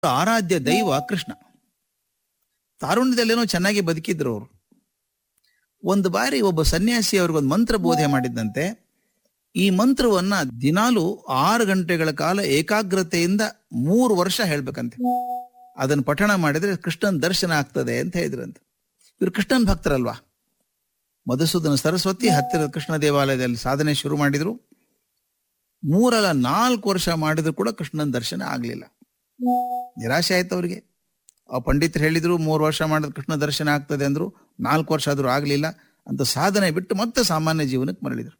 ಆರಾಧ್ಯ ದೈವ ಕೃಷ್ಣ ತಾರುಣ್ಯದಲ್ಲೇನೋ ಚೆನ್ನಾಗಿ ಬದುಕಿದ್ರು ಅವರು ಒಂದು ಬಾರಿ ಒಬ್ಬ ಸನ್ಯಾಸಿ ಅವ್ರಿಗೊಂದು ಮಂತ್ರ ಬೋಧೆ ಮಾಡಿದ್ದಂತೆ ಈ ಮಂತ್ರವನ್ನ ದಿನಾಲು ಆರು ಗಂಟೆಗಳ ಕಾಲ ಏಕಾಗ್ರತೆಯಿಂದ ಮೂರು ವರ್ಷ ಹೇಳ್ಬೇಕಂತೆ ಅದನ್ನು ಪಠಣ ಮಾಡಿದ್ರೆ ಕೃಷ್ಣನ್ ದರ್ಶನ ಆಗ್ತದೆ ಅಂತ ಹೇಳಿದ್ರಂತೆ ಇವರು ಕೃಷ್ಣನ್ ಭಕ್ತರಲ್ವಾ ಮಧುಸೂದನ ಸರಸ್ವತಿ ಹತ್ತಿರದ ಕೃಷ್ಣ ದೇವಾಲಯದಲ್ಲಿ ಸಾಧನೆ ಶುರು ಮಾಡಿದ್ರು ಮೂರಲ್ಲ ನಾಲ್ಕು ವರ್ಷ ಮಾಡಿದ್ರು ಕೂಡ ಕೃಷ್ಣನ್ ದರ್ಶನ ಆಗ್ಲಿಲ್ಲ ನಿರಾಶೆ ಆಯ್ತು ಅವರಿಗೆ ಆ ಪಂಡಿತರು ಹೇಳಿದ್ರು ಮೂರು ವರ್ಷ ಮಾಡಿದ್ರೆ ಕೃಷ್ಣ ದರ್ಶನ ಆಗ್ತದೆ ಅಂದ್ರು ನಾಲ್ಕು ವರ್ಷ ಆದ್ರೂ ಆಗ್ಲಿಲ್ಲ ಅಂತ ಸಾಧನೆ ಬಿಟ್ಟು ಮತ್ತೆ ಸಾಮಾನ್ಯ ಜೀವನಕ್ಕೆ ಮರಳಿದ್ರು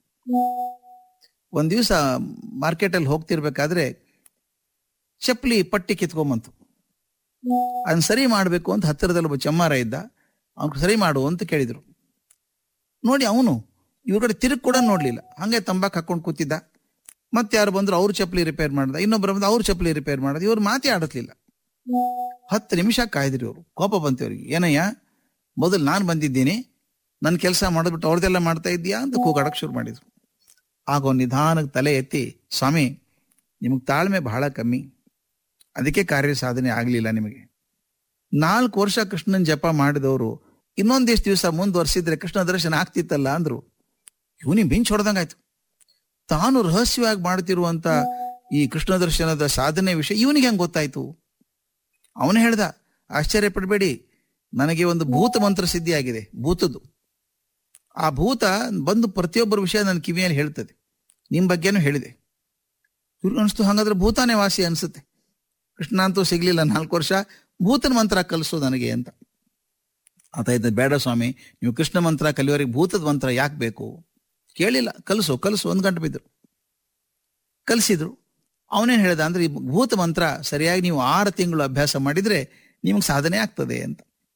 ಒಂದ್ ದಿವಸ ಮಾರ್ಕೆಟಲ್ಲಿ ಹೋಗ್ತಿರ್ಬೇಕಾದ್ರೆ ಚಪ್ಪಲಿ ಪಟ್ಟಿ ಕಿತ್ಕೊಂಬಂತು ಅದನ್ನ ಸರಿ ಮಾಡಬೇಕು ಅಂತ ಹತ್ತಿರದಲ್ಲಿ ಒಬ್ಬ ಚಮ್ಮಾರ ಇದ್ದ ಅವ್ನು ಸರಿ ಮಾಡು ಅಂತ ಕೇಳಿದ್ರು ನೋಡಿ ಅವನು ಇವ್ರ ಕಡೆ ತಿರುಗಿ ಕೂಡ ನೋಡ್ಲಿಲ್ಲ ಹಂಗೆ ತಂಬಾಕ್ ಹಾಕೊಂಡು ಕೂತಿದ್ದ ಮತ್ತೆ ಯಾರು ಬಂದ್ರು ಅವ್ರ ಚಪ್ಪಲಿ ರಿಪೇರ್ ಮಾಡ್ದ ಇನ್ನೊಬ್ರು ಬಂದು ಅವ್ರ ಚಪ್ಪಲಿ ರಿಪೇರ್ ಮಾಡಿದ ಇವ್ರು ಮಾತೇ ಆಡತ್ಲಿಲ್ಲ ಹತ್ತು ನಿಮಿಷ ಕಾಯ್ದ್ರಿ ಇವರು ಕೋಪ ಬಂತು ಅವ್ರಿಗೆ ಏನಯ್ಯ ಮೊದಲು ನಾನು ಬಂದಿದ್ದೀನಿ ನನ್ನ ಕೆಲಸ ಮಾಡಿದ್ಬಿಟ್ಟು ಅವ್ರದೆಲ್ಲ ಮಾಡ್ತಾ ಇದ್ದೀಯಾ ಅಂತ ಕೂಗಾಡಕ್ ಶುರು ಮಾಡಿದ್ರು ಆಗ ಅವ್ನು ನಿಧಾನಕ್ಕೆ ತಲೆ ಎತ್ತಿ ಸ್ವಾಮಿ ನಿಮಗೆ ತಾಳ್ಮೆ ಬಹಳ ಕಮ್ಮಿ ಅದಕ್ಕೆ ಕಾರ್ಯ ಸಾಧನೆ ಆಗಲಿಲ್ಲ ನಿಮಗೆ ನಾಲ್ಕು ವರ್ಷ ಕೃಷ್ಣನ್ ಜಪ ಮಾಡಿದವರು ಇನ್ನೊಂದಿಷ್ಟು ದಿವಸ ಮುಂದುವರ್ಸಿದ್ರೆ ಕೃಷ್ಣ ದರ್ಶನ ಆಗ್ತಿತ್ತಲ್ಲ ಅಂದ್ರು ಇವನಿಗೆ ಮಿಂಚ್ ಹೊಡೆದಂಗಾಯ್ತು ತಾನು ರಹಸ್ಯವಾಗಿ ಮಾಡ್ತಿರುವಂತ ಈ ಕೃಷ್ಣ ದರ್ಶನದ ಸಾಧನೆ ವಿಷಯ ಇವನಿಗೆ ಹೆಂಗ್ ಗೊತ್ತಾಯ್ತು ಅವನು ಹೇಳ್ದ ಆಶ್ಚರ್ಯ ಪಡಬೇಡಿ ನನಗೆ ಒಂದು ಭೂತ ಮಂತ್ರ ಸಿದ್ಧಿ ಆಗಿದೆ ಭೂತದ್ದು ಆ ಭೂತ ಬಂದು ಪ್ರತಿಯೊಬ್ಬರ ವಿಷಯ ನನ್ನ ಕಿವಿಯಲ್ಲಿ ಹೇಳ್ತದೆ ನಿಮ್ ಬಗ್ಗೆನೂ ಹೇಳಿದೆ ಇವ್ರಿಗೆ ಅನಿಸ್ತು ಹಾಗಾದ್ರೆ ಭೂತಾನೇ ವಾಸಿ ಅನ್ಸುತ್ತೆ ಕೃಷ್ಣ ಅಂತೂ ಸಿಗ್ಲಿಲ್ಲ ನಾಲ್ಕು ವರ್ಷ ಭೂತನ ಮಂತ್ರ ಕಲಿಸು ನನಗೆ ಅಂತ ಆತ ಇದ್ದ ಬೇಡ ಸ್ವಾಮಿ ನೀವು ಕೃಷ್ಣ ಮಂತ್ರ ಕಲಿಯೋರಿಗೆ ಭೂತದ ಮಂತ್ರ ಯಾಕೆ ಬೇಕು ಕೇಳಿಲ್ಲ ಕಲಿಸು ಕಲಿಸು ಒಂದ್ ಗಂಟೆ ಬಿದ್ರು ಕಲಿಸಿದ್ರು ಅವನೇನ್ ಹೇಳ್ದ ಅಂದ್ರೆ ಈ ಭೂತ ಮಂತ್ರ ಸರಿಯಾಗಿ ನೀವು ಆರು ತಿಂಗಳು ಅಭ್ಯಾಸ ಮಾಡಿದ್ರೆ ನಿಮ್ಗೆ ಸಾಧನೆ ಆಗ್ತದೆ ಅಂತ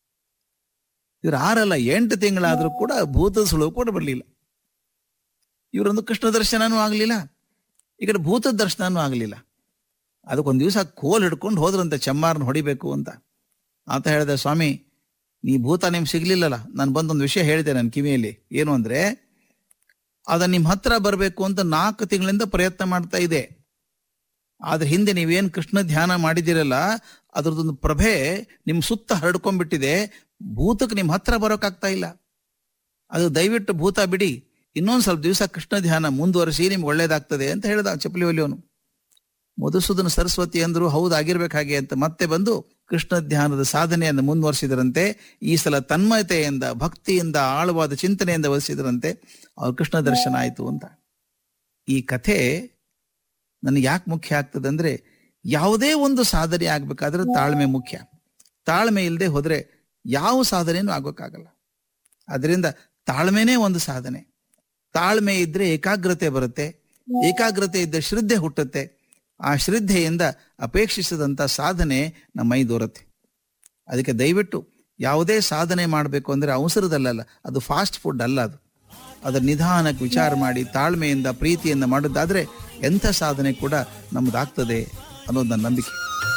ಇವ್ರು ಆರಲ್ಲ ಎಂಟು ತಿಂಗಳಾದ್ರೂ ಕೂಡ ಭೂತದ ಸುಳುವು ಕೂಡ ಬರಲಿಲ್ಲ ಇವರೊಂದು ಕೃಷ್ಣ ದರ್ಶನನೂ ಆಗ್ಲಿಲ್ಲ ಈ ಕಡೆ ಭೂತದ ದರ್ಶನನೂ ಆಗ್ಲಿಲ್ಲ ಅದಕ್ಕೊಂದು ದಿವಸ ಕೋಲ್ ಹಿಡ್ಕೊಂಡು ಹೋದ್ರಂತೆ ಚಮ್ಮಾರನ್ನ ಹೊಡಿಬೇಕು ಅಂತ ಆತ ಹೇಳ್ದೆ ಸ್ವಾಮಿ ನೀ ಭೂತ ನಿಮ್ಗೆ ಸಿಗ್ಲಿಲ್ಲಲ್ಲ ನಾನು ಬಂದೊಂದು ವಿಷಯ ಹೇಳಿದೆ ನನ್ನ ಕಿವಿಯಲ್ಲಿ ಏನು ಅಂದ್ರೆ ಅದ ನಿಮ್ ಹತ್ರ ಬರಬೇಕು ಅಂತ ನಾಲ್ಕು ತಿಂಗಳಿಂದ ಪ್ರಯತ್ನ ಮಾಡ್ತಾ ಇದೆ ಆದ್ರೆ ಹಿಂದೆ ನೀವೇನ್ ಕೃಷ್ಣ ಧ್ಯಾನ ಮಾಡಿದಿರಲ್ಲ ಅದ್ರದ್ದೊಂದು ಪ್ರಭೆ ನಿಮ್ ಸುತ್ತ ಹರಡ್ಕೊಂಡ್ಬಿಟ್ಟಿದೆ ಭೂತಕ್ಕೆ ನಿಮ್ ಹತ್ರ ಬರೋಕ್ಕಾಗ್ತಾ ಇಲ್ಲ ಅದು ದಯವಿಟ್ಟು ಭೂತ ಬಿಡಿ ಇನ್ನೊಂದ್ ಸ್ವಲ್ಪ ದಿವಸ ಕೃಷ್ಣ ಧ್ಯಾನ ಮುಂದುವರಿಸಿ ನಿಮ್ಗೆ ಒಳ್ಳೇದಾಗ್ತದೆ ಅಂತ ಹೇಳ್ದ ಚಪ್ಪಲಿ ಒಲಿಯವನು ಮಧುಸೂದನ ಸರಸ್ವತಿ ಅಂದ್ರು ಹೌದಾಗಿರ್ಬೇಕು ಹಾಗೆ ಅಂತ ಮತ್ತೆ ಬಂದು ಕೃಷ್ಣ ಧ್ಯಾನದ ಸಾಧನೆಯನ್ನು ಮುಂದುವರಿಸಿದರಂತೆ ಈ ಸಲ ತನ್ಮಯತೆಯಿಂದ ಭಕ್ತಿಯಿಂದ ಆಳವಾದ ಚಿಂತನೆಯಿಂದ ವಹಿಸಿದರಂತೆ ಅವ್ರ ಕೃಷ್ಣ ದರ್ಶನ ಆಯ್ತು ಅಂತ ಈ ಕಥೆ ನನಗೆ ಯಾಕೆ ಮುಖ್ಯ ಆಗ್ತದೆ ಅಂದ್ರೆ ಯಾವುದೇ ಒಂದು ಸಾಧನೆ ಆಗ್ಬೇಕಾದ್ರೆ ತಾಳ್ಮೆ ಮುಖ್ಯ ತಾಳ್ಮೆ ಇಲ್ಲದೆ ಹೋದ್ರೆ ಯಾವ ಸಾಧನೆನೂ ಆಗೋಕ್ಕಾಗಲ್ಲ ಅದರಿಂದ ತಾಳ್ಮೆನೇ ಒಂದು ಸಾಧನೆ ತಾಳ್ಮೆ ಇದ್ರೆ ಏಕಾಗ್ರತೆ ಬರುತ್ತೆ ಏಕಾಗ್ರತೆ ಇದ್ದ ಶ್ರದ್ಧೆ ಹುಟ್ಟುತ್ತೆ ಆ ಶ್ರದ್ಧೆಯಿಂದ ಅಪೇಕ್ಷಿಸಿದಂತ ಸಾಧನೆ ನಮ್ಮ ಮೈ ದೂರತ್ತೆ ಅದಕ್ಕೆ ದಯವಿಟ್ಟು ಯಾವುದೇ ಸಾಧನೆ ಮಾಡಬೇಕು ಅಂದ್ರೆ ಅವಸರದಲ್ಲಲ್ಲ ಅದು ಫಾಸ್ಟ್ ಫುಡ್ ಅಲ್ಲ ಅದು ಅದರ ನಿಧಾನಕ್ಕೆ ವಿಚಾರ ಮಾಡಿ ತಾಳ್ಮೆಯಿಂದ ಪ್ರೀತಿಯಿಂದ ಮಾಡೋದಾದ್ರೆ ಎಂಥ ಸಾಧನೆ ಕೂಡ ನಮ್ದಾಗ್ತದೆ ಅನ್ನೋದು ನನ್ನ ನಂಬಿಕೆ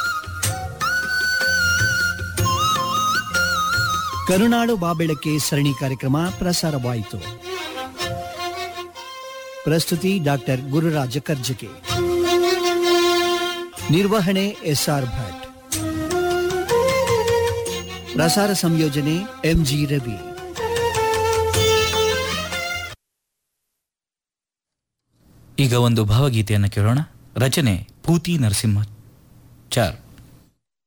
ಕರುನಾಡು ಬಾಬೆಳಕೆ ಸರಣಿ ಕಾರ್ಯಕ್ರಮ ಪ್ರಸಾರವಾಯಿತು ಪ್ರಸ್ತುತಿ ಡಾಕ್ಟರ್ ಗುರುರಾಜ ಕರ್ಜಕೆ ನಿರ್ವಹಣೆ ಎಸ್ಆರ್ ಭಟ್ ಪ್ರಸಾರ ಸಂಯೋಜನೆ ಎಂಜಿ ರವಿ ಈಗ ಒಂದು ಭಾವಗೀತೆಯನ್ನು ಕೇಳೋಣ ರಚನೆ ಪೂತಿ ನರಸಿಂಹ ಚಾರ್